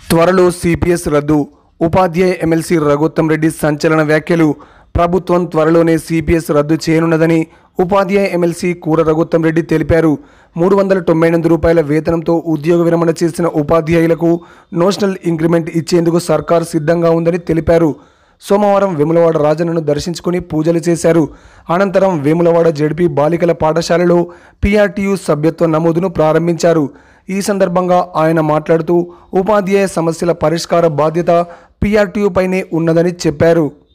త్వరలో సిపిఎస్ రద్దు ఉపాధ్యాయ ఎమ్మెల్సీ రఘుత్తం రెడ్డి సంచలన వ్యాఖ్యలు ప్రభుత్వం త్వరలోనే సిపిఎస్ రద్దు చేయనున్నదని ఉపాధ్యాయ ఎమ్మెల్సీ కూర రఘుత్తం రెడ్డి తెలిపారు మూడు వందల తొంభై ఎనిమిది రూపాయల వేతనంతో ఉద్యోగ విరమణ చేసిన ఉపాధ్యాయులకు నోషనల్ ఇంక్రిమెంట్ ఇచ్చేందుకు సర్కార్ సిద్ధంగా ఉందని తెలిపారు సోమవారం వేములవాడ రాజన్నను దర్శించుకుని పూజలు చేశారు అనంతరం వేములవాడ జడ్పీ బాలికల పాఠశాలలో పీఆర్టీయూ సభ్యత్వ నమోదును ప్రారంభించారు ఈ సందర్భంగా ఆయన మాట్లాడుతూ ఉపాధ్యాయ సమస్యల పరిష్కార బాధ్యత పీఆర్టీయూ పైనే ఉన్నదని చెప్పారు